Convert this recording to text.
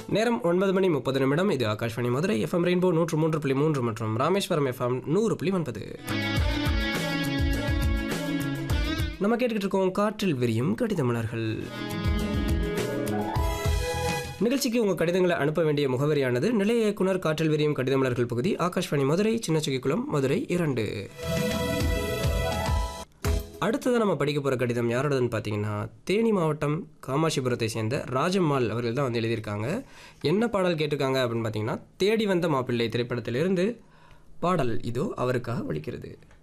நேரம் ஒன்பது மணி முப்பது நிமிடம் இது ஆகாஷ்வாணி மதுரை எஃப்எம் ரெயின்போ நூற்று மூன்று புள்ளி மூன்று மற்றும் ராமேஸ்வரம் எஃப்எம் நூறு புள்ளி ஒன்பது நம்ம கேட்டுக்கிட்டு இருக்கோம் காற்றில் விரியும் கடித மலர்கள் நிகழ்ச்சிக்கு உங்கள் கடிதங்களை அனுப்ப வேண்டிய முகவரியானது நிலைய இயக்குனர் காற்றில் விரியும் கடித மலர்கள் பகுதி ஆகாஷ்வாணி மதுரை சின்னச்சுகிக்குளம் மதுரை இரண்டு அடுத்ததாக நம்ம படிக்க போகிற கடிதம் யாரோடதுன்னு பார்த்தீங்கன்னா தேனி மாவட்டம் காமாட்சிபுரத்தை சேர்ந்த ராஜம்மாள் அவர்கள் தான் வந்து எழுதியிருக்காங்க என்ன பாடல் கேட்டிருக்காங்க அப்படின்னு பார்த்தீங்கன்னா தேடி வந்த மாப்பிள்ளை திரைப்படத்திலிருந்து பாடல் இதோ அவருக்காக ஒழிக்கிறது